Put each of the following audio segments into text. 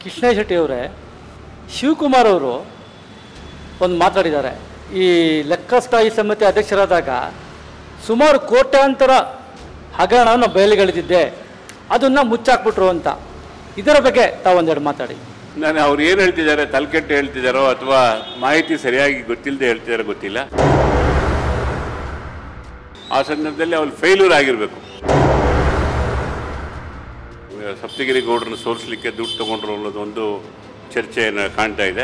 ಕೃಷ್ಣ ಶೆಟ್ಟಿ ಅವರೇ ಶಿವಕುಮಾರ್ ಅವರು ಒಂದು ಮಾತಾಡಿದ್ದಾರೆ ಈ ಲೆಕ್ಕಸ್ಥಾಯಿ ಸಮಿತಿ ಅಧ್ಯಕ್ಷರಾದಾಗ ಸುಮಾರು ಕೋಟ್ಯಾಂತರ ಹಗರಣವನ್ನು ಬಯಲಿಗೆಳೆದಿದ್ದೆ ಅದನ್ನು ಮುಚ್ಚಾಕ್ಬಿಟ್ರು ಅಂತ ಇದರ ಬಗ್ಗೆ ತಾವೊಂದೆರಡು ಮಾತಾಡಿ ನಾನು ಅವ್ರು ಏನು ಹೇಳ್ತಿದ್ದಾರೆ ತಲೆಕೆಟ್ಟು ಹೇಳ್ತಿದ್ದಾರೋ ಅಥವಾ ಮಾಹಿತಿ ಸರಿಯಾಗಿ ಗೊತ್ತಿಲ್ಲದೆ ಹೇಳ್ತಿದ್ದಾರೋ ಗೊತ್ತಿಲ್ಲ ಆ ಸಂದರ್ಭದಲ್ಲಿ ಅವ್ರು ಫೇಲ್ಯೂರ್ ಆಗಿರಬೇಕು ಸಪ್ತಗಿರಿ ಗೌಡ್ರನ್ನ ಸೋಲಿಸ್ಲಿಕ್ಕೆ ದುಡ್ಡು ತಗೊಂಡ್ರು ಅನ್ನೋದು ಒಂದು ಚರ್ಚೆಯನ್ನು ಕಾಣ್ತಾ ಇದೆ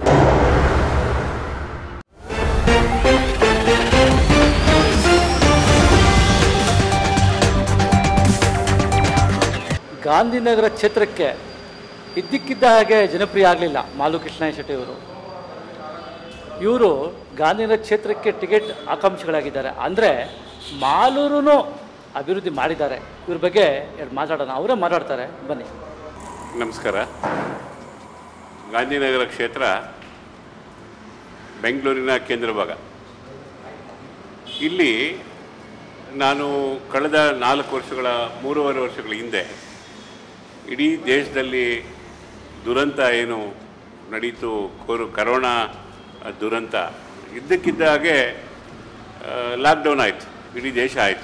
ಗಾಂಧಿನಗರ ಕ್ಷೇತ್ರಕ್ಕೆ ಇದ್ದಕ್ಕಿದ್ದ ಹಾಗೆ ಜನಪ್ರಿಯ ಆಗಲಿಲ್ಲ ಮಾಲು ಕೃಷ್ಣ ಶೆಟ್ಟಿ ಅವರು ಇವರು ಗಾಂಧಿನಗರ ಕ್ಷೇತ್ರಕ್ಕೆ ಟಿಕೆಟ್ ಆಕಾಂಕ್ಷಿಗಳಾಗಿದ್ದಾರೆ ಅಂದರೆ ಮಾಲೂರು ಅಭಿವೃದ್ಧಿ ಮಾಡಿದ್ದಾರೆ ಇವ್ರ ಬಗ್ಗೆ ಎರಡು ಮಾತಾಡೋಣ ಅವರೇ ಮಾತಾಡ್ತಾರೆ ಬನ್ನಿ ನಮಸ್ಕಾರ ಗಾಂಧಿನಗರ ಕ್ಷೇತ್ರ ಬೆಂಗಳೂರಿನ ಕೇಂದ್ರ ಭಾಗ ಇಲ್ಲಿ ನಾನು ಕಳೆದ ನಾಲ್ಕು ವರ್ಷಗಳ ಮೂರುವರೆ ವರ್ಷಗಳ ಹಿಂದೆ ಇಡೀ ದೇಶದಲ್ಲಿ ದುರಂತ ಏನು ನಡೀತು ಕೋರು ಕರೋನಾ ದುರಂತ ಇದ್ದಕ್ಕಿದ್ದ ಹಾಗೆ ಲಾಕ್ಡೌನ್ ಆಯಿತು ಇಡೀ ದೇಶ ಆಯಿತು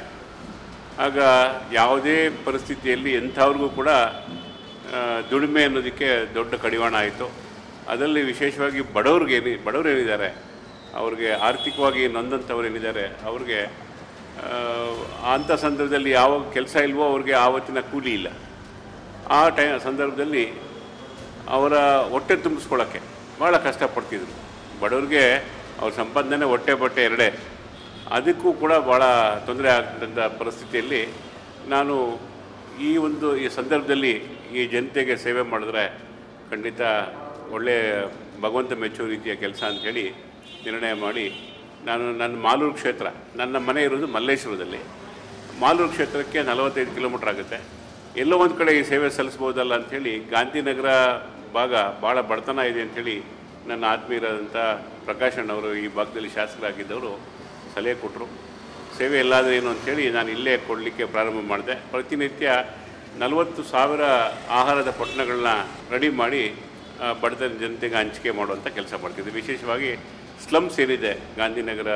ಆಗ ಯಾವುದೇ ಪರಿಸ್ಥಿತಿಯಲ್ಲಿ ಎಂಥವ್ರಿಗೂ ಕೂಡ ಆ, ದುಡಿಮೆ ಅನ್ನೋದಕ್ಕೆ ದೊಡ್ಡ ಕಡಿವಾಣ ಆಯಿತು ಅದರಲ್ಲಿ ವಿಶೇಷವಾಗಿ ಬಡವ್ರಿಗೆ ಏನಿ ಬಡವ್ರು ಏನಿದ್ದಾರೆ ಅವ್ರಿಗೆ ಆರ್ಥಿಕವಾಗಿ ನೊಂದಂಥವ್ರು ಏನಿದ್ದಾರೆ ಅವ್ರಿಗೆ ಆ, ಅಂಥ ಸಂದರ್ಭದಲ್ಲಿ ಯಾವ ಕೆಲಸ ಇಲ್ವೋ ಅವ್ರಿಗೆ ಆವತ್ತಿನ ಕೂಲಿ ಇಲ್ಲ ಆ ಟೈ ಸಂದರ್ಭದಲ್ಲಿ ಅವರ ಹೊಟ್ಟೆ ತುಂಬಿಸ್ಕೊಳ್ಳೋಕ್ಕೆ ಭಾಳ ಕಷ್ಟಪಡ್ತಿದ್ರು ಬಡವ್ರಿಗೆ ಅವ್ರ ಸಂಪಾದನೆ ಹೊಟ್ಟೆ ಬಟ್ಟೆ ಎರಡೇ ಅದಕ್ಕೂ ಕೂಡ ಭಾಳ ತೊಂದರೆ ಆಗ್ತಂಥ ಪರಿಸ್ಥಿತಿಯಲ್ಲಿ ನಾನು ಈ ಒಂದು ಈ ಸಂದರ್ಭದಲ್ಲಿ ಈ ಜನತೆಗೆ ಸೇವೆ ಮಾಡಿದ್ರೆ ಖಂಡಿತ ಒಳ್ಳೆಯ ಭಗವಂತ ಮೆಚ್ಚುವ ರೀತಿಯ ಕೆಲಸ ಅಂಥೇಳಿ ನಿರ್ಣಯ ಮಾಡಿ ನಾನು ನನ್ನ ಮಾಲೂರು ಕ್ಷೇತ್ರ ನನ್ನ ಮನೆ ಇರೋದು ಮಲ್ಲೇಶ್ವರದಲ್ಲಿ ಮಾಲೂರು ಕ್ಷೇತ್ರಕ್ಕೆ ನಲವತ್ತೈದು ಕಿಲೋಮೀಟ್ರ್ ಆಗುತ್ತೆ ಎಲ್ಲೋ ಒಂದು ಕಡೆ ಈ ಸೇವೆ ಸಲ್ಲಿಸ್ಬೋದಲ್ಲ ಅಂಥೇಳಿ ಗಾಂಧಿನಗರ ಭಾಗ ಭಾಳ ಬಡತನ ಇದೆ ಅಂಥೇಳಿ ನನ್ನ ಆತ್ಮೀಯರಾದಂಥ ಪ್ರಕಾಶ್ ಅಣ್ಣವರು ಈ ಭಾಗದಲ್ಲಿ ಶಾಸಕರಾಗಿದ್ದವರು ಸಲಹೆ ಕೊಟ್ಟರು ಸೇವೆ ಎಲ್ಲಾದರೂ ಏನು ಅಂಥೇಳಿ ನಾನು ಇಲ್ಲೇ ಕೊಡಲಿಕ್ಕೆ ಪ್ರಾರಂಭ ಮಾಡಿದೆ ಪ್ರತಿನಿತ್ಯ ನಲವತ್ತು ಸಾವಿರ ಆಹಾರದ ಪೊಟ್ಟಣಗಳನ್ನ ರೆಡಿ ಮಾಡಿ ಆ, ಬಡತನ ಜನತೆಗೆ ಹಂಚಿಕೆ ಮಾಡುವಂಥ ಕೆಲಸ ಮಾಡ್ತಿದ್ದೆ ವಿಶೇಷವಾಗಿ ಸ್ಲಮ್ಸ್ ಏನಿದೆ ಗಾಂಧಿನಗರ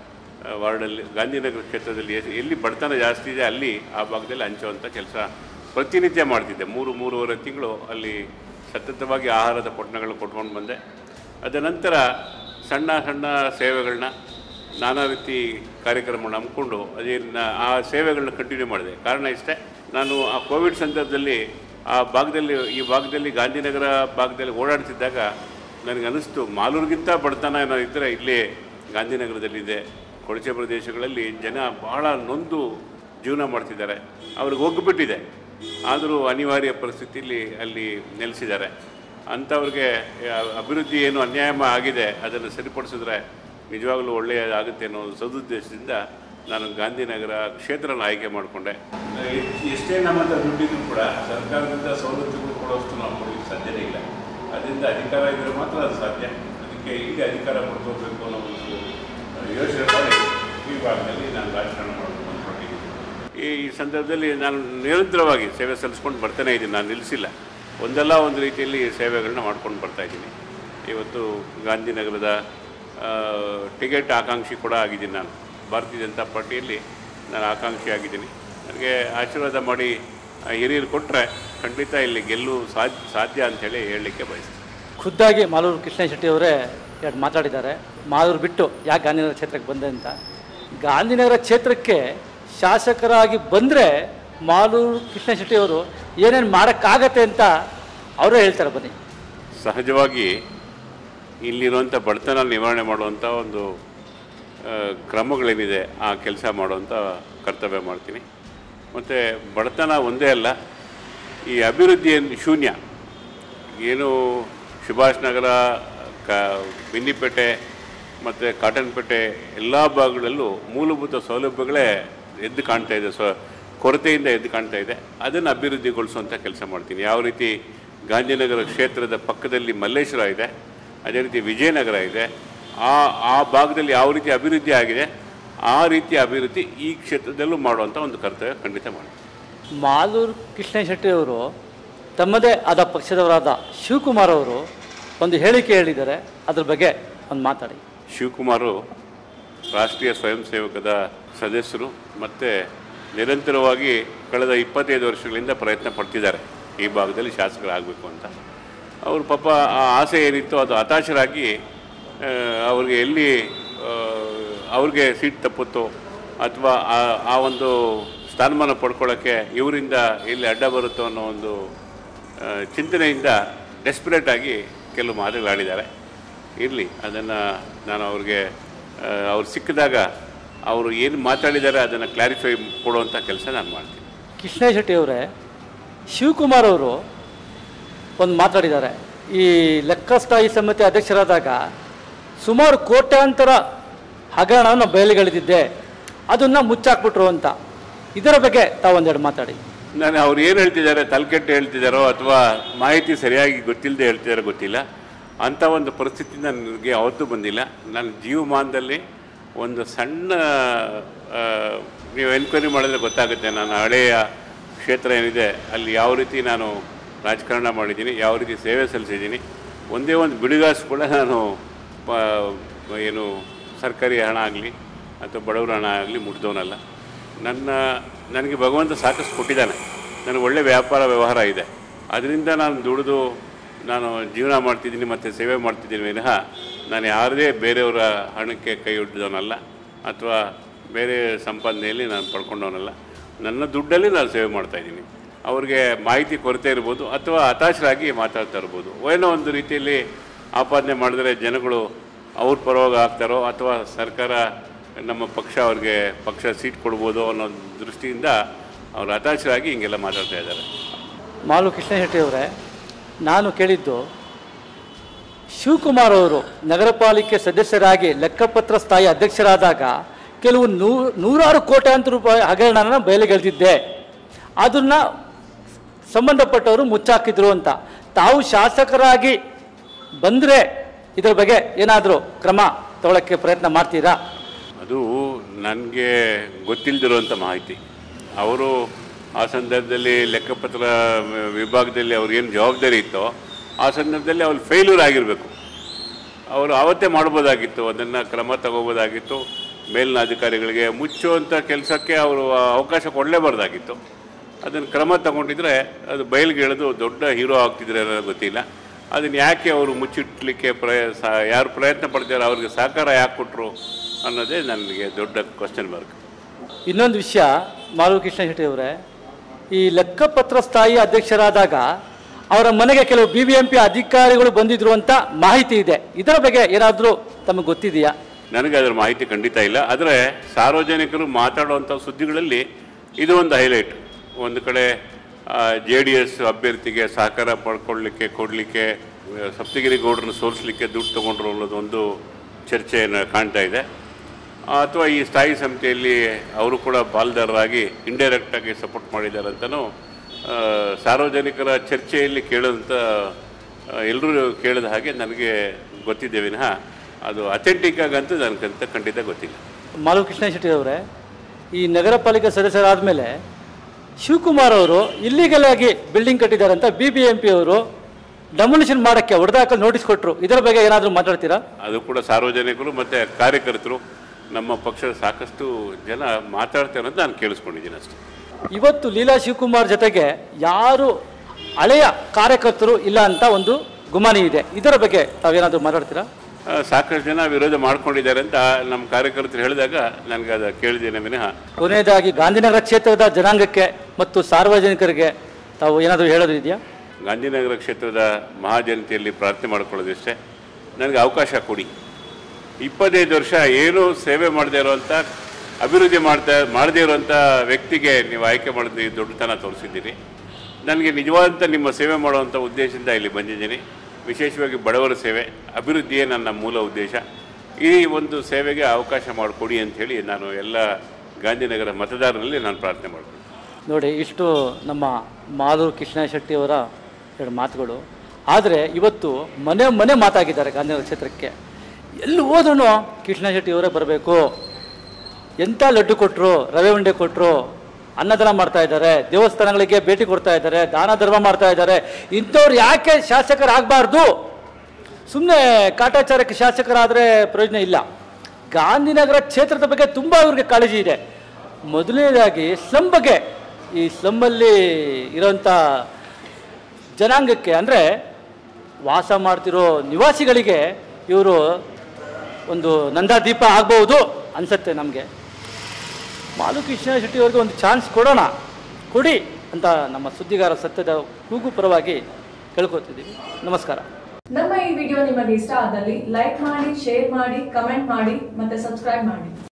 ಆ, ವಾರ್ಡಲ್ಲಿ ಗಾಂಧಿನಗರ ಕ್ಷೇತ್ರದಲ್ಲಿ ಎಸ್- ಎಲ್ಲಿ ಬಡತನ ಜಾಸ್ತಿ ಇದೆ ಅಲ್ಲಿ ಆ ಭಾಗದಲ್ಲಿ ಹಂಚುವಂಥ ಕೆಲಸ ಪ್ರತಿನಿತ್ಯ ಮಾಡ್ತಿದ್ದೆ ಮೂರು ಮೂರುವರೆ ತಿಂಗಳು ಅಲ್ಲಿ ಸತತವಾಗಿ ಆಹಾರದ ಪೊಟ್ಟಣಗಳು ಕೊಟ್ಕೊಂಡು ಬಂದೆ ಅದ ನಂತರ ಸಣ್ಣ ಸಣ್ಣ ಸೇವೆಗಳನ್ನ ನಾನಾ ರೀತಿ ಕಾರ್ಯಕ್ರಮಗಳನ್ನ ಹಮ್ಮಿಕೊಂಡು ಅದೇ ನ- ಆ ಸೇವೆಗಳನ್ನ ಕಂಟಿನ್ಯೂ ಮಾಡಿದೆ ಕಾರಣ ಇಷ್ಟೇ ನಾನು ಆ ಕೋವಿಡ್ ಸಂದರ್ಭದಲ್ಲಿ ಆ ಭಾಗದಲ್ಲಿ ಈ ಭಾಗದಲ್ಲಿ ಗಾಂಧಿನಗರ ಭಾಗದಲ್ಲಿ ಓಡಾಡ್ತಿದ್ದಾಗ ನನಗೆ ಅನಿಸ್ತು ಮಾಲೂರಿಗಿಂತ ಬಡತನ ಏನೋ ಇದ್ದರೆ ಇಲ್ಲೇ ಗಾಂಧಿನಗರದಲ್ಲಿದೆ ಕೊಳಚೆ ಪ್ರದೇಶಗಳಲ್ಲಿ ಜನ ಬಹಳ ನೊಂದು ಜೀವನ ಮಾಡ್ತಿದ್ದಾರೆ ಅವ್ರಿಗೆ ಹೋಗ್ಬಿಟ್ಟಿದೆ ಆದರೂ ಅನಿವಾರ್ಯ ಪರಿಸ್ಥಿತಿಯಲ್ಲಿ ಅಲ್ಲಿ ನೆಲೆಸಿದ್ದಾರೆ ಅಂಥವ್ರಿಗೆ ಆ, ಅಭಿವೃದ್ಧಿ ಏನು ಅನ್ಯಾಯ ಆಗಿದೆ ಅದನ್ನು ಸರಿಪಡಿಸಿದ್ರೆ ನಿಜವಾಗಲೂ ಒಳ್ಳೆಯದಾಗುತ್ತೆ ಅನ್ನೋ ಒಂದು ಸದುದ್ದೇಶದಿಂದ ನಾನು ಗಾಂಧಿನಗರ ಕ್ಷೇತ್ರನ ಆಯ್ಕೆ ಮಾಡಿಕೊಂಡೆ ಎಷ್ಟೇ ನಮ್ಮ ಹತ್ರ ದುಡ್ಡಿದ್ರು ಕೂಡ ಸರ್ಕಾರದಿಂದ ಸವಲತ್ತುಗಳು ಕೊಡೋಷ್ಟು ನಾವು ಕೊಡಲಿಕ್ಕೆ ಸಾಧ್ಯನೇ ಇಲ್ಲ ಅದರಿಂದ ಅಧಿಕಾರ ಇದ್ದರೆ ಮಾತ್ರ ಅದು ಸಾಧ್ಯ ಅದಕ್ಕೆ ಈಗ ಅಧಿಕಾರ ಪಡ್ಕೋಬೇಕು ಅನ್ನೋ ಒಂದು ಯೋಚನೆ ಮಾಡಿ ಈ ಭಾಗದಲ್ಲಿ ನಾನು ರಾಜಕಾರಣ ಮಾಡಬೇಕು ಅಂದ್ಕೊಂಡಿದ್ದೀನಿ ಈ ಸಂದರ್ಭದಲ್ಲಿ ನಾನು ನಿರಂತರವಾಗಿ ಸೇವೆ ಸಲ್ಲಿಸ್ಕೊಂಡು ಬರ್ತಾನೆ ಇದ್ದೀನಿ ನಾನು ನಿಲ್ಲಿಸಿಲ್ಲ ಒಂದಲ್ಲ ಒಂದು ರೀತಿಯಲ್ಲಿ ಸೇವೆಗಳನ್ನ ಮಾಡ್ಕೊಂಡು ಬರ್ತಾ ಇದ್ದೀನಿ ಇವತ್ತು ಗಾಂಧಿನಗರದ ಆ, ಟಿಕೆಟ್ ಆಕಾಂಕ್ಷಿ ಕೂಡ ಆಗಿದ್ದೀನಿ ನಾನು ಭಾರತೀಯ ಜನತಾ ಪಾರ್ಟಿಯಲ್ಲಿ ನಾನು ಆಕಾಂಕ್ಷಿ ಆಗಿದ್ದೀನಿ ನನಗೆ ಆಶೀರ್ವಾದ ಮಾಡಿ ಆ ಹಿರಿಯರು ಕೊಟ್ಟರೆ ಖಂಡಿತ ಇಲ್ಲಿ ಗೆಲ್ಲು ಸಾಧ್ಯ ಸಾಧ್ಯ ಅಂಥೇಳಿ ಹೇಳಲಿಕ್ಕೆ ಬಯಸ್ತೀನಿ ಖುದ್ದಾಗಿ ಮಾಲೂರು ಕೃಷ್ಣ ಶೆಟ್ಟಿ ಅವರೇ ಎರಡು ಮಾತಾಡಿದ್ದಾರೆ ಮಾಲೂರು ಬಿಟ್ಟು ಯಾಕೆ ಗಾಂಧಿನಗರ ಕ್ಷೇತ್ರಕ್ಕೆ ಬಂದೆ ಅಂತ ಗಾಂಧಿನಗರ ಕ್ಷೇತ್ರಕ್ಕೆ ಶಾಸಕರಾಗಿ ಬಂದರೆ ಮಾಲೂರು ಕೃಷ್ಣ ಶೆಟ್ಟಿ ಅವರು ಏನೇನು ಮಾಡೋಕ್ಕಾಗತ್ತೆ ಅಂತ ಅವರೇ ಹೇಳ್ತಾರೆ ಬನ್ನಿ ಸಹಜವಾಗಿ ಇಲ್ಲಿರುವಂಥ ಬಡತನ ನಿವಾರಣೆ ಮಾಡುವಂಥ ಒಂದು ಆ, ಕ್ರಮಗಳೇನಿದೆ ಆ ಕೆಲಸ ಮಾಡುವಂಥ ಕರ್ತವ್ಯ ಮಾಡ್ತೀನಿ ಮತ್ತು ಬಡತನ ಒಂದೇ ಅಲ್ಲ ಈ ಅಭಿವೃದ್ಧಿ ಏನು ಶೂನ್ಯ ಏನು ಸುಭಾಷ್ ನಗರ ಕ ಬಿನ್ನಿಪೇಟೆ ಮತ್ತು ಕಾಟನ್ಪೇಟೆ ಎಲ್ಲ ಭಾಗಗಳಲ್ಲೂ ಮೂಲಭೂತ ಸೌಲಭ್ಯಗಳೇ ಎದ್ದು ಕಾಣ್ತಾ ಇದೆ ಸ್ವ ಕೊರತೆಯಿಂದ ಎದ್ದು ಕಾಣ್ತಾ ಇದೆ ಅದನ್ನು ಅಭಿವೃದ್ಧಿಗೊಳಿಸುವಂಥ ಕೆಲಸ ಮಾಡ್ತೀನಿ ಯಾವ ರೀತಿ ಗಾಂಧಿನಗರ ಕ್ಷೇತ್ರದ ಪಕ್ಕದಲ್ಲಿ ಮಲ್ಲೇಶ್ವರ ಇದೆ ಅದೇ ರೀತಿ ವಿಜಯನಗರ ಇದೆ ಆ ಆ ಭಾಗದಲ್ಲಿ ಯಾವ ರೀತಿ ಅಭಿವೃದ್ಧಿ ಆಗಿದೆ ಆ ರೀತಿಯ ಅಭಿವೃದ್ಧಿ ಈ ಕ್ಷೇತ್ರದಲ್ಲೂ ಮಾಡುವಂಥ ಒಂದು ಕರ್ತವ್ಯ ಖಂಡಿತ ಮಾಡ್ತೀನಿ ಮಾಲೂರು ಕೃಷ್ಣ ಶೆಟ್ಟಿ ಅವರು ತಮ್ಮದೇ ಆದ ಪಕ್ಷದವರಾದ ಶಿವಕುಮಾರ್ ಅವರು ಒಂದು ಹೇಳಿಕೆ ಹೇಳಿದ್ದಾರೆ ಅದ್ರ ಬಗ್ಗೆ ಒಂದು ಮಾತಾಡಿ ಶಿವಕುಮಾರು ರಾಷ್ಟ್ರೀಯ ಸ್ವಯಂ ಸೇವಕದ ಸದಸ್ಯರು ಮತ್ತು ನಿರಂತರವಾಗಿ ಕಳೆದ ಇಪ್ಪತ್ತೈದು ವರ್ಷಗಳಿಂದ ಪ್ರಯತ್ನ ಪಡ್ತಿದ್ದಾರೆ ಈ ಭಾಗದಲ್ಲಿ ಶಾಸಕರಾಗಬೇಕು ಅಂತ ಅವ್ರ ಪಾಪ ಆ ಆಸೆ ಏನಿತ್ತು ಅದು ಹತಾಶರಾಗಿ ಆ, ಅವ್ರಿಗೆ ಎಲ್ಲಿ ಆ, ಅವ್ರಿಗೆ ಸೀಟ್ ತಪ್ಪುತ್ತೋ ಅಥವಾ ಆ- ಆ ಒಂದು ಸ್ಥಾನಮಾನ ಪಡ್ಕೊಳ್ಳೋಕ್ಕೆ ಇವರಿಂದ ಎಲ್ಲಿ ಅಡ್ಡ ಬರುತ್ತೋ ಅನ್ನೋ ಒಂದು ಆ, ಚಿಂತನೆಯಿಂದ ಡೆಸ್ಪರೇಟ್ ಆಗಿ ಕೆಲವು ಮಾತುಗಳಾಡಿದ್ದಾರೆ ಇರಲಿ ಅದನ್ನು ನಾನು ಅವ್ರಿಗೆ ಆ, ಅವ್ರು ಸಿಕ್ಕಿದಾಗ ಅವರು ಏನು ಮಾತಾಡಿದ್ದಾರೆ ಅದನ್ನು ಕ್ಲಾರಿಫೈ ಕೊಡುವಂಥ ಕೆಲಸ ನಾನು ಮಾಡ್ತೀನಿ ಕೃಷ್ಣ ಶೆಟ್ಟಿ ಅವರೇ ಶಿವಕುಮಾರ್ ಅವರು ಒಂದು ಮಾತಾಡಿದ್ದಾರೆ ಈ ಲೆಕ್ಕಸ್ಥಾಯಿ ಸಮಿತಿ ಅಧ್ಯಕ್ಷರಾದಾಗ ಸುಮಾರು ಕೋಟ್ಯಾಂತರ ಹಗರಣವನ್ನು ಬಯಲಿಗೆಳೆದಿದ್ದೆ ಅದನ್ನು ಮುಚ್ಚಾಕ್ಬಿಟ್ರು ಅಂತ ಇದರ ಬಗ್ಗೆ ತಾವೊಂದೆರಡು ಮಾತಾಡಿ ನಾನು ಅವ್ರು ಏನು ಹೇಳ್ತಿದ್ದಾರೆ ತಲೆಕೆಟ್ಟು ಹೇಳ್ತಿದ್ದಾರೋ ಅಥವಾ ಮಾಹಿತಿ ಸರಿಯಾಗಿ ಗೊತ್ತಿಲ್ಲದೆ ಹೇಳ್ತಿದ್ದಾರೋ ಗೊತ್ತಿಲ್ಲ ಅಂಥ ಒಂದು ಪರಿಸ್ಥಿತಿ ನನಗೆ ಯಾವತ್ತೂ ಬಂದಿಲ್ಲ ನನ್ನ ಜೀವಮಾನದಲ್ಲಿ ಒಂದು ಸಣ್ಣ ಆ, ನೀವು ಎನ್ಕ್ವೈರಿ ಮಾಡಿದ್ರೆ ಗೊತ್ತಾಗುತ್ತೆ ನಾನು ಹಳೆಯ ಕ್ಷೇತ್ರ ಏನಿದೆ ಅಲ್ಲಿ ಯಾವ ರೀತಿ ನಾನು ರಾಜಕಾರಣ ಮಾಡಿದ್ದೀನಿ ಯಾವ ರೀತಿ ಸೇವೆ ಸಲ್ಲಿಸಿದ್ದೀನಿ ಒಂದೇ ಒಂದು ಬಿಡುಗಾಸು ಕೂಡ ನಾನು ಪ- ಏನು ಸರ್ಕಾರಿ ಹಣ ಆಗಲಿ ಅಥವಾ ಬಡವರ ಹಣ ಆಗಲಿ ಮುಟ್ದವನಲ್ಲ ನನ್ನ ನನಗೆ ಭಗವಂತ ಸಾಕಷ್ಟು ಕೊಟ್ಟಿದ್ದಾನೆ ನನಗೆ ಒಳ್ಳೆ ವ್ಯಾಪಾರ ವ್ಯವಹಾರ ಇದೆ ಅದರಿಂದ ನಾನು ದುಡಿದು ನಾನು ಜೀವನ ಮಾಡ್ತಿದ್ದೀನಿ ಮತ್ತು ಸೇವೆ ಮಾಡ್ತಿದ್ದೀನಿ ವಿನಃ ನಾನು ಯಾರದೇ ಬೇರೆಯವರ ಹಣಕ್ಕೆ ಕೈ ಹಿಡಿದವನಲ್ಲ ಅಥವಾ ಬೇರೆ ಸಂಪಾದನೆಯಲ್ಲಿ ನಾನು ಪಡ್ಕೊಂಡವನಲ್ಲ ನನ್ನ ದುಡ್ಡಲ್ಲಿ ನಾನು ಸೇವೆ ಮಾಡ್ತಾಯಿದ್ದೀನಿ ಅವ್ರಿಗೆ ಮಾಹಿತಿ ಕೊರತೆ ಇರ್ಬೋದು ಅಥವಾ ಹತಾಶರಾಗಿ ಮಾತಾಡ್ತಾ ಇರ್ಬೋದು ಏನೋ ಒಂದು ರೀತಿಯಲ್ಲಿ ಆಪಾದನೆ ಮಾಡಿದ್ರೆ ಜನಗಳು ಅವ್ರ ಪರವಾಗಿ ಆಗ್ತಾರೋ ಅಥವಾ ಸರ್ಕಾರ ನಮ್ಮ ಪಕ್ಷ ಅವ್ರಿಗೆ ಪಕ್ಷ ಸೀಟ್ ಕೊಡ್ಬೋದು ಅನ್ನೋ ದೃಷ್ಟಿಯಿಂದ ಅವರು ಹತಾಶರಾಗಿ ಹಿಂಗೆಲ್ಲ ಮಾತಾಡ್ತಾ ಇದ್ದಾರೆ ಮಾಲು ಕೃಷ್ಣ ಶೆಟ್ಟಿ ಅವರೇ ನಾನು ಕೇಳಿದ್ದು ಶಿವಕುಮಾರ್ ಅವರು ನಗರ ಪಾಲಿಕೆ ಸದಸ್ಯರಾಗಿ ಲೆಕ್ಕಪತ್ರ ಸ್ಥಾಯಿ ಅಧ್ಯಕ್ಷರಾದಾಗ ಕೆಲವು ನೂ ನೂರಾರು ಕೋಟ್ಯಾಂತರ ರೂಪಾಯಿ ಹಗರಣನ ಬಯಲಿಗೆಳೆದಿದ್ದೆ ಅದನ್ನು ಸಂಬಂಧಪಟ್ಟವರು ಮುಚ್ಚಾಕಿದ್ರು ಅಂತ ತಾವು ಶಾಸಕರಾಗಿ ಬಂದರೆ ಇದರ ಬಗ್ಗೆ ಏನಾದರೂ ಕ್ರಮ ತಗೊಳ್ಳೋಕ್ಕೆ ಪ್ರಯತ್ನ ಮಾಡ್ತೀರಾ ಅದು ನನಗೆ ಗೊತ್ತಿಲ್ಲದಿರುವಂಥ ಮಾಹಿತಿ ಅವರು ಆ ಸಂದರ್ಭದಲ್ಲಿ ಲೆಕ್ಕಪತ್ರ ವಿಭಾಗದಲ್ಲಿ ಅವ್ರು ಏನು ಜವಾಬ್ದಾರಿ ಇತ್ತೋ ಆ ಸಂದರ್ಭದಲ್ಲಿ ಅವ್ರು ಫೇಲ್ಯೂರ್ ಆಗಿರಬೇಕು ಅವರು ಆವತ್ತೇ ಮಾಡ್ಬೋದಾಗಿತ್ತು ಅದನ್ನು ಕ್ರಮ ತಗೋಬೋದಾಗಿತ್ತು ಮೇಲಿನ ಅಧಿಕಾರಿಗಳಿಗೆ ಮುಚ್ಚುವಂಥ ಕೆಲಸಕ್ಕೆ ಅವರು ಅವಕಾಶ ಕೊಡಲೇಬಾರ್ದಾಗಿತ್ತು ಅದನ್ನು ಕ್ರಮ ತಗೊಂಡಿದ್ರೆ ಅದು ಬಯಲಿಗೆ ಎಳೆದು ದೊಡ್ಡ ಹೀರೋ ಆಗ್ತಿದ್ರೆ ಅನ್ನೋದು ಗೊತ್ತಿಲ್ಲ ಅದನ್ನು ಯಾಕೆ ಅವರು ಮುಚ್ಚಿಟ್ಲಿಕ್ಕೆ ಪ್ರಯ ಸಾ- ಯಾರು ಪ್ರಯತ್ನ ಪಡ್ತಾರೆ ಅವ್ರಿಗೆ ಸಹಕಾರ ಯಾಕೆ ಕೊಟ್ಟರು ಅನ್ನೋದೇ ನನಗೆ ದೊಡ್ಡ ಕ್ವಶನ್ ಮಾರ್ಕ್ ಇನ್ನೊಂದು ವಿಷಯ ಮಾಲು ಕೃಷ್ಣ ಶೆಟ್ಟಿ ಅವರೇ ಈ ಲೆಕ್ಕಪತ್ರ ಸ್ಥಾಯಿ ಅಧ್ಯಕ್ಷರಾದಾಗ ಅವರ ಮನೆಗೆ ಕೆಲವು ಬಿ ಬಿ ಎಂ ಪಿ ಅಧಿಕಾರಿಗಳು ಬಂದಿದ್ರು ಅಂತ ಮಾಹಿತಿ ಇದೆ ಇದರ ಬಗ್ಗೆ ಏನಾದರೂ ತಮಗೆ ಗೊತ್ತಿದೆಯಾ ನನಗೆ ಅದರ ಮಾಹಿತಿ ಖಂಡಿತ ಇಲ್ಲ ಆದರೆ ಸಾರ್ವಜನಿಕರು ಮಾತಾಡುವಂಥ ಸುದ್ದಿಗಳಲ್ಲಿ ಇದು ಒಂದು ಹೈಲೈಟ್ ಒಂದು ಕಡೆ ಜೆ ಡಿ ಎಸ್ ಅಭ್ಯರ್ಥಿಗೆ ಸಹಕಾರ ಪಡ್ಕೊಳ್ಳಿಕ್ಕೆ ಕೊಡಲಿಕ್ಕೆ ಸಪ್ತಗಿರಿ ಗೌಡರನ್ನು ಸೋಲಿಸಲಿಕ್ಕೆ ದುಡ್ಡು ತೊಗೊಂಡ್ರು ಅನ್ನೋದು ಒಂದು ಚರ್ಚೆಯನ್ನು ಕಾಣ್ತಾ ಇದೆ ಅಥವಾ ಈ ಸ್ಥಾಯಿ ಸಮಿತಿಯಲ್ಲಿ ಅವರು ಕೂಡ ಪಾಲ್ದಾರರಾಗಿ ಇಂಡೈರೆಕ್ಟಾಗಿ ಸಪೋರ್ಟ್ ಮಾಡಿದ್ದಾರೆ ಅಂತಲೂ ಆ, ಸಾರ್ವಜನಿಕರ ಚರ್ಚೆಯಲ್ಲಿ ಕೇಳೋಂಥ ಎಲ್ಲರೂ ಕೇಳಿದ ಹಾಗೆ ನನಗೆ ಗೊತ್ತಿದೆ ವಿನಃ ಅದು ಅಥೆಂಟಿಕ್ ಆಗಂತೂ ನನಗಂತ ಖಂಡಿತ ಗೊತ್ತಿಲ್ಲ ಮಾಲು ಕೃಷ್ಣ ಶೆಟ್ಟಿ ಅವರೇ ಈ ನಗರ ಪಾಲಿಕೆ ಸದಸ್ಯರಾದ ಮೇಲೆ ಶಿವಕುಮಾರ್ ಅವರು ಇಲ್ಲಿಗಲ್ ಆಗಿ ಬಿಲ್ಡಿಂಗ್ ಕಟ್ಟಿದ್ದಾರೆ ಅಂತ ಬಿ ಬಿ ಎಂ ಪಿ ಅವರು ಡೆಮೊಲಿಷನ್ ಮಾಡೋಕ್ಕೆ ಹೊಡೆದಾಕಲು ನೋಟಿಸ್ ಕೊಟ್ಟರು ಇದರ ಬಗ್ಗೆ ಏನಾದರೂ ಮಾತಾಡ್ತೀರಾ ಅದು ಕೂಡ ಸಾರ್ವಜನಿಕರು ಮತ್ತು ಕಾರ್ಯಕರ್ತರು ನಮ್ಮ ಪಕ್ಷದ ಸಾಕಷ್ಟು ಜನ ಮಾತಾಡ್ತಾರೆ ಅಂತ ನಾನು ಕೇಳಿಸ್ಕೊಂಡಿದ್ದೀನಿ ಅಷ್ಟೇ ಇವತ್ತು ಲೀಲಾ ಶಿವಕುಮಾರ್ ಜೊತೆಗೆ ಯಾರು ಹಳೆಯ ಕಾರ್ಯಕರ್ತರು ಇಲ್ಲ ಅಂತ ಒಂದು ಗುಮಾನಿ ಇದೆ ಇದರ ಬಗ್ಗೆ ತಾವೇನಾದರೂ ಮಾತಾಡ್ತೀರಾ ಆ, ಸಾಕಷ್ಟು ಜನ ವಿರೋಧ ಮಾಡ್ಕೊಂಡಿದ್ದಾರೆ ಅಂತ ನಮ್ಮ ಕಾರ್ಯಕರ್ತರು ಹೇಳಿದಾಗ ನನಗೆ ಅದು ಕೇಳಿದ್ದೇನೆ ವಿನಃ ಕೊನೆಯದಾಗಿ ಗಾಂಧಿನಗರ ಕ್ಷೇತ್ರದ ಜನಾಂಗಕ್ಕೆ ಮತ್ತು ಸಾರ್ವಜನಿಕರಿಗೆ ತಾವು ಏನಾದರೂ ಹೇಳೋದು ಇದೆಯಾ ಗಾಂಧಿನಗರ ಕ್ಷೇತ್ರದ ಮಹಾಜನತೆಯಲ್ಲಿ ಪ್ರಾರ್ಥನೆ ಮಾಡ್ಕೊಳ್ಳೋದಿಷ್ಟೇ ನನಗೆ ಅವಕಾಶ ಕೊಡಿ ಇಪ್ಪತ್ತೈದು ವರ್ಷ ಏನೂ ಸೇವೆ ಮಾಡದೇ ಇರುವಂಥ ಅಭಿವೃದ್ಧಿ ಮಾಡ್ತಾ ಮಾಡದೇ ಇರುವಂಥ ವ್ಯಕ್ತಿಗೆ ನೀವು ಆಯ್ಕೆ ಮಾಡಿದ ದೊಡ್ಡತನ ತೋರಿಸಿದ್ದೀರಿ ನನಗೆ ನಿಜವಾದಂಥ ನಿಮ್ಮ ಸೇವೆ ಮಾಡುವಂಥ ಉದ್ದೇಶದಿಂದ ಇಲ್ಲಿ ಬಂದಿದ್ದೀನಿ ವಿಶೇಷವಾಗಿ ಬಡವರ ಸೇವೆ ಅಭಿವೃದ್ಧಿಯೇ ನನ್ನ ಮೂಲ ಉದ್ದೇಶ ಈ ಒಂದು ಸೇವೆಗೆ ಅವಕಾಶ ಮಾಡಿಕೊಡಿ ಅಂಥೇಳಿ ನಾನು ಎಲ್ಲ ಗಾಂಧಿನಗರ ಮತದಾರರಲ್ಲಿ ನಾನು ಪ್ರಾರ್ಥನೆ ಮಾಡ್ತೀನಿ ನೋಡಿ ಇಷ್ಟು ನಮ್ಮ ಮಾಲೂರು ಕೃಷ್ಣ ಶೆಟ್ಟಿ ಅವರ ಎರಡು ಮಾತುಗಳು ಆದರೆ ಇವತ್ತು ಮನೆ ಮನೆ ಮಾತಾಗಿದ್ದಾರೆ ಗಾಂಧಿನಗರ ಕ್ಷೇತ್ರಕ್ಕೆ ಎಲ್ಲಿ ಹೋದ್ರೂ ಕೃಷ್ಣ ಶೆಟ್ಟಿ ಅವರೇ ಬರಬೇಕು ಎಂಥ ಲಡ್ಡು ಕೊಟ್ಟರು ರವೆ ಉಂಡೆ ಕೊಟ್ಟರು ಅನ್ನದಾನ ಮಾಡ್ತಾ ಇದ್ದಾರೆ ದೇವಸ್ಥಾನಗಳಿಗೆ ಭೇಟಿ ಕೊಡ್ತಾ ಇದ್ದಾರೆ ದಾನ ಧರ್ಮ ಮಾಡ್ತಾ ಇದ್ದಾರೆ ಇಂಥವ್ರು ಯಾಕೆ ಶಾಸಕರಾಗಬಾರ್ದು ಸುಮ್ಮನೆ ಕಾಟಾಚಾರಕ್ಕೆ ಶಾಸಕರಾದರೆ ಪ್ರಯೋಜನ ಇಲ್ಲ ಗಾಂಧಿನಗರ ಕ್ಷೇತ್ರದ ಬಗ್ಗೆ ತುಂಬ ಇವ್ರಿಗೆ ಕಾಳಜಿ ಇದೆ ಮೊದಲನೇದಾಗಿ ಸ್ಲಮ್ ಬಗ್ಗೆ ಈ ಸ್ಲಮ್ಮಲ್ಲಿ ಇರೋಂಥ ಜನಾಂಗಕ್ಕೆ ಅಂದರೆ ವಾಸ ಮಾಡ್ತಿರೋ ನಿವಾಸಿಗಳಿಗೆ ಇವರು ಒಂದು ನಂದಾದೀಪ ಆಗ್ಬೋದು ಅನಿಸುತ್ತೆ ನಮಗೆ ಮಾಲುಕೃಷ್ಣ ಶೆಟ್ಟಿ ಅವ್ರಿಗೆ ಒಂದು ಚಾನ್ಸ್ ಕೊಡೋಣ ಕೊಡಿ ಅಂತ ನಮ್ಮ ಸುದ್ದಿಗಾರ ಸತ್ಯದ ಕೂಗು ಪರವಾಗಿ ಕೇಳ್ಕೊತಿದ್ದೀವಿ ನಮಸ್ಕಾರ ನಮ್ಮ ಈ ವಿಡಿಯೋ ನಿಮಗೆ ಇಷ್ಟ ಆದಲ್ಲಿ ಲೈಕ್ ಮಾಡಿ ಶೇರ್ ಮಾಡಿ ಕಮೆಂಟ್ ಮಾಡಿ ಮತ್ತೆ ಸಬ್ಸ್ಕ್ರೈಬ್ ಮಾಡಿ